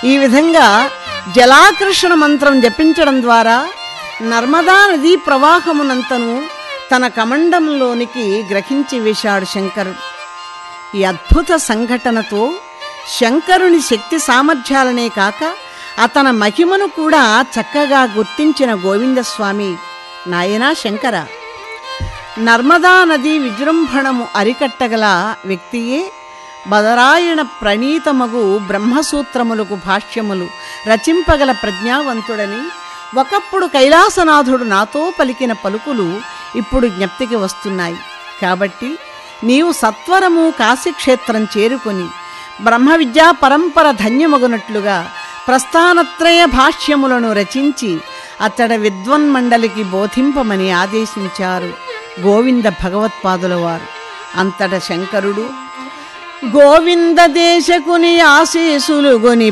ఈ విధంగా జలాకర్షణ మంత్రం జపించడం ద్వారా నర్మదా నదీ ప్రవాహమునంతను తన కమండంలోనికి గ్రహించి వేశాడు శంకరుడు ఈ అద్భుత సంఘటనతో శంకరుని శక్తి సామర్థ్యాలనే కాక అతని మహిమను కూడా చక్కగా గుర్తించిన గోవిందస్వామి నాయనా శంకర నర్మదా నది విజృంభణము అరికట్టగల వ్యక్తియే బదరాయణ ప్రణీతమగు బ్రహ్మసూత్రములకు భాష్యములు రచింపగల ప్రజ్ఞావంతుడని ఒకప్పుడు కైలాసనాథుడు నాతో పలికిన పలుకులు ఇప్పుడు జ్ఞప్తికి వస్తున్నాయి కాబట్టి నీవు సత్వరము కాశీక్షేత్రం చేరుకొని బ్రహ్మ విద్యా పరంపర ధన్యమగునట్లుగా ప్రస్థానత్రయ భాష్యములను రచించి అతడ విద్వన్మండలికి బోధింపమని ఆదేశించారు గోవింద భగవత్పాదుల వారు అంతట శంకరుడు గోవింద దేశకుని ఆశీసులు గొని